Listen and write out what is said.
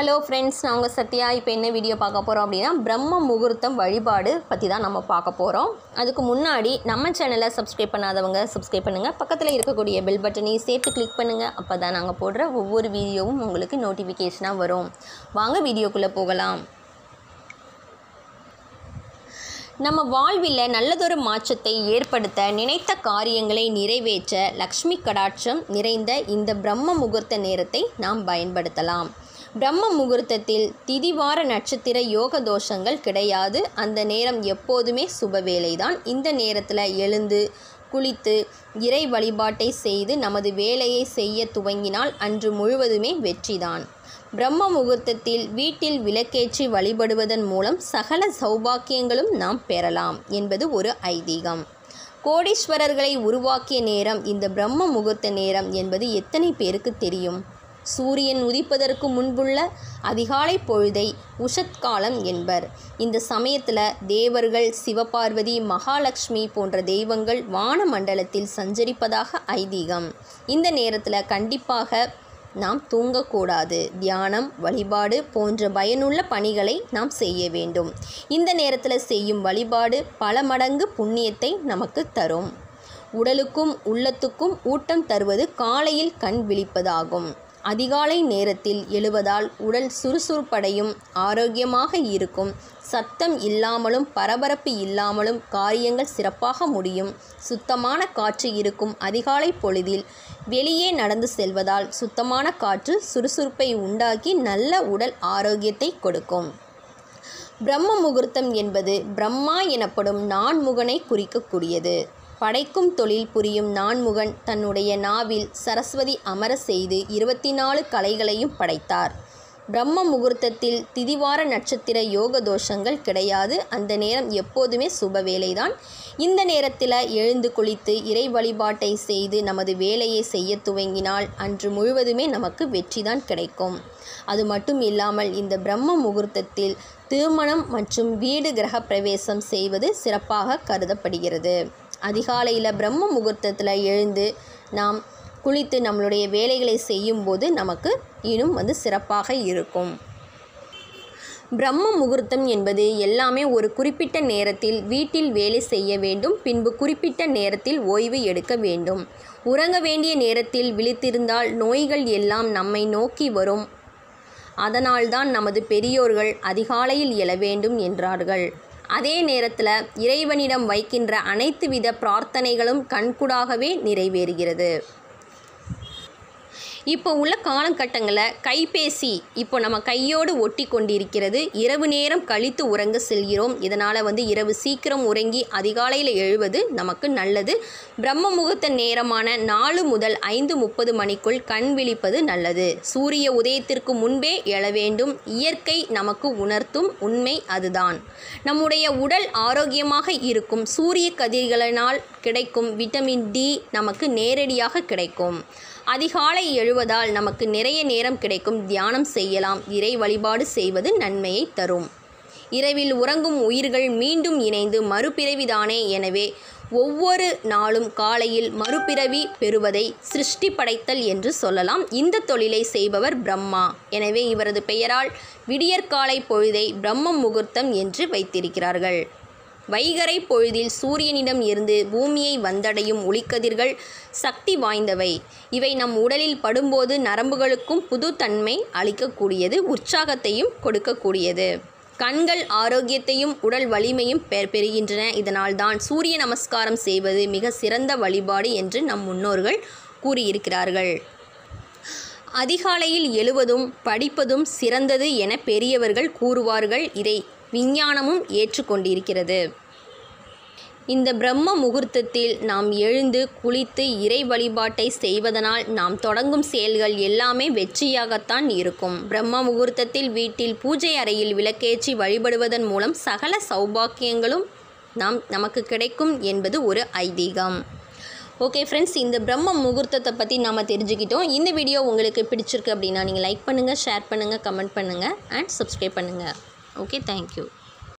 hello friends நான் உங்கள் சத்யா இப்போ என்ன வீடியோ பார்க்க போகிறோம் அப்படின்னா பிரம்ம முகூர்த்தம் வழிபாடு பற்றி தான் நம்ம பார்க்க போகிறோம் அதுக்கு முன்னாடி நம்ம சேனலை சப்ஸ்கிரைப் பண்ணாதவங்க சப்ஸ்கிரைப் பண்ணுங்கள் பக்கத்தில் இருக்கக்கூடிய பெல் பட்டனையும் சேர்த்து கிளிக் பண்ணுங்கள் அப்போ தான் நாங்கள் போடுற ஒவ்வொரு வீடியோவும் உங்களுக்கு நோட்டிஃபிகேஷனாக வரும் வாங்க வீடியோக்குள்ளே போகலாம் நம்ம வாழ்வில் நல்லதொரு மாற்றத்தை ஏற்படுத்த நினைத்த காரியங்களை நிறைவேற்ற லக்ஷ்மி கடாட்சம் நிறைந்த இந்த பிரம்ம முகூர்த்த நேரத்தை நாம் பயன்படுத்தலாம் பிரம்ம முகூர்த்தத்தில் திதிவார நட்சத்திர யோக தோஷங்கள் கிடையாது அந்த நேரம் எப்போதுமே சுப வேலைதான் இந்த நேரத்தில் எழுந்து குளித்து இறை வழிபாட்டை செய்து நமது வேலையை செய்ய துவங்கினால் அன்று முழுவதுமே வெற்றிதான் பிரம்ம முகூர்த்தத்தில் வீட்டில் விளக்கேற்றி வழிபடுவதன் மூலம் சகல சௌபாக்கியங்களும் நாம் பெறலாம் என்பது ஒரு ஐதீகம் கோடீஸ்வரர்களை உருவாக்கிய நேரம் இந்த பிரம்ம முகூர்த்த நேரம் என்பது எத்தனை பேருக்கு தெரியும் சூரியன் உதிப்பதற்கு முன்புள்ள அதிகாலை பொழுதை உஷத்காலம் என்பர் இந்த சமயத்தில் தேவர்கள் சிவபார்வதி மகாலட்சுமி போன்ற தெய்வங்கள் வான மண்டலத்தில் சஞ்சரிப்பதாக ஐதீகம் இந்த நேரத்தில் கண்டிப்பாக நாம் தூங்கக்கூடாது தியானம் வழிபாடு போன்ற பயனுள்ள பணிகளை நாம் செய்ய வேண்டும் இந்த நேரத்தில் செய்யும் வழிபாடு பல மடங்கு புண்ணியத்தை நமக்கு தரும் உடலுக்கும் உள்ளத்துக்கும் ஊட்டம் தருவது காலையில் கண் விழிப்பதாகும் அதிகாலை நேரத்தில் எழுவதால் உடல் சுறுசுறுப்படையும் ஆரோக்கியமாக இருக்கும் சத்தம் இல்லாமலும் பரபரப்பு இல்லாமலும் காரியங்கள் சிறப்பாக முடியும் சுத்தமான காற்று இருக்கும் அதிகாலை பொழுதில் வெளியே நடந்து செல்வதால் சுத்தமான காற்று சுறுசுறுப்பை உண்டாக்கி நல்ல உடல் ஆரோக்கியத்தை கொடுக்கும் பிரம்ம முகூர்த்தம் என்பது பிரம்மா எனப்படும் நான்முகனை குறிக்கக்கூடியது படைக்கும் தொழில் புரியும் நான்முகன் தன்னுடைய நாவில் சரஸ்வதி அமர செய்து இருபத்தி நாலு கலைகளையும் படைத்தார் பிரம்ம முகூர்த்தத்தில் திதிவார நட்சத்திர யோக தோஷங்கள் கிடையாது அந்த நேரம் எப்போதுமே சுப வேலைதான் இந்த நேரத்தில் எழுந்து குளித்து இறை வழிபாட்டை செய்து நமது வேலையை செய்ய துவங்கினால் அன்று முழுவதுமே நமக்கு வெற்றிதான் கிடைக்கும் அது மட்டும் இல்லாமல் இந்த பிரம்ம முகூர்த்தத்தில் திருமணம் மற்றும் வீடு கிரக பிரவேசம் செய்வது சிறப்பாக கருதப்படுகிறது அதிகாலையில் பிரம்ம முகூர்த்தத்தில் எழுந்து நாம் குளித்து நம்மளுடைய வேலைகளை செய்யும்போது நமக்கு இன்னும் வந்து சிறப்பாக இருக்கும் பிரம்ம முகூர்த்தம் என்பது எல்லாமே ஒரு குறிப்பிட்ட நேரத்தில் வீட்டில் வேலை செய்ய வேண்டும் பின்பு குறிப்பிட்ட நேரத்தில் ஓய்வு எடுக்க வேண்டும் உறங்க வேண்டிய நேரத்தில் விழித்திருந்தால் நோய்கள் எல்லாம் நம்மை நோக்கி வரும் அதனால்தான் நமது பெரியோர்கள் அதிகாலையில் எழ வேண்டும் என்றார்கள் அதே நேரத்தில் இறைவனிடம் வைக்கின்ற அனைத்து வித பிரார்த்தனைகளும் கண்கூடாகவே நிறைவேறுகிறது இப்போ உள்ள காலகட்டங்களில் கைபேசி இப்போ நம்ம கையோடு ஒட்டி கொண்டிருக்கிறது இரவு நேரம் கழித்து உறங்க செல்கிறோம் இதனால் வந்து இரவு சீக்கிரம் உறங்கி அதிகாலையில் எழுவது நமக்கு நல்லது பிரம்ம முகூர்த்த நேரமான நாலு முதல் ஐந்து முப்பது மணிக்குள் கண் விழிப்பது நல்லது சூரிய உதயத்திற்கு முன்பே எழ வேண்டும் இயற்கை நமக்கு உணர்த்தும் உண்மை அதுதான் நம்முடைய உடல் ஆரோக்கியமாக இருக்கும் சூரிய கதிர்களினால் கிடைக்கும் விட்டமின் டி நமக்கு நேரடியாக கிடைக்கும் அதிகாலை எழுவதால் நமக்கு நிறைய நேரம் கிடைக்கும் தியானம் செய்யலாம் இறை வழிபாடு செய்வது நன்மையை தரும் இரவில் உறங்கும் உயிர்கள் மீண்டும் இணைந்து மறுபிறவிதானே எனவே ஒவ்வொரு நாளும் காலையில் மறுபிறவி பெறுவதை சிருஷ்டி படைத்தல் என்று சொல்லலாம் இந்த தொழிலை செய்பவர் பிரம்மா எனவே இவரது பெயரால் விடியற்காலை பொழுதை பிரம்ம முகூர்த்தம் என்று வைத்திருக்கிறார்கள் வைகரை பொழுதில் சூரியனிடம் இருந்து பூமியை வந்தடையும் ஒளிக்கதிர்கள் சக்தி வாய்ந்தவை இவை நம் உடலில் படும்போது நரம்புகளுக்கும் புது தன்மை அளிக்கக்கூடியது உற்சாகத்தையும் கொடுக்கக்கூடியது கண்கள் ஆரோக்கியத்தையும் உடல் வலிமையும் பெ பெறுகின்றன இதனால் தான் சூரிய நமஸ்காரம் செய்வது மிக சிறந்த வழிபாடு என்று நம் முன்னோர்கள் கூறியிருக்கிறார்கள் அதிகாலையில் எழுவதும் படிப்பதும் சிறந்தது என பெரியவர்கள் கூறுவார்கள் இதை விஞ்ஞானமும் ஏற்றுக்கொண்டிருக்கிறது இந்த பிரம்ம முகூர்த்தத்தில் நாம் எழுந்து குளித்து இறை வழிபாட்டை செய்வதனால் நாம் தொடங்கும் செயல்கள் எல்லாமே வெற்றியாகத்தான் இருக்கும் பிரம்ம முகூர்த்தத்தில் வீட்டில் பூஜை அறையில் விளக்கேற்றி வழிபடுவதன் மூலம் சகல சௌபாக்கியங்களும் நாம் நமக்கு கிடைக்கும் என்பது ஒரு ஐதீகம் ஓகே ஃப்ரெண்ட்ஸ் இந்த பிரம்ம முகூர்த்தத்தை பற்றி நாம் தெரிஞ்சுக்கிட்டோம் இந்த வீடியோ உங்களுக்கு பிடிச்சிருக்கு அப்படின்னா நீங்கள் லைக் பண்ணுங்கள் ஷேர் பண்ணுங்கள் கமெண்ட் பண்ணுங்கள் அண்ட் சப்ஸ்கிரைப் பண்ணுங்கள் ஓகே தேங்க்யூ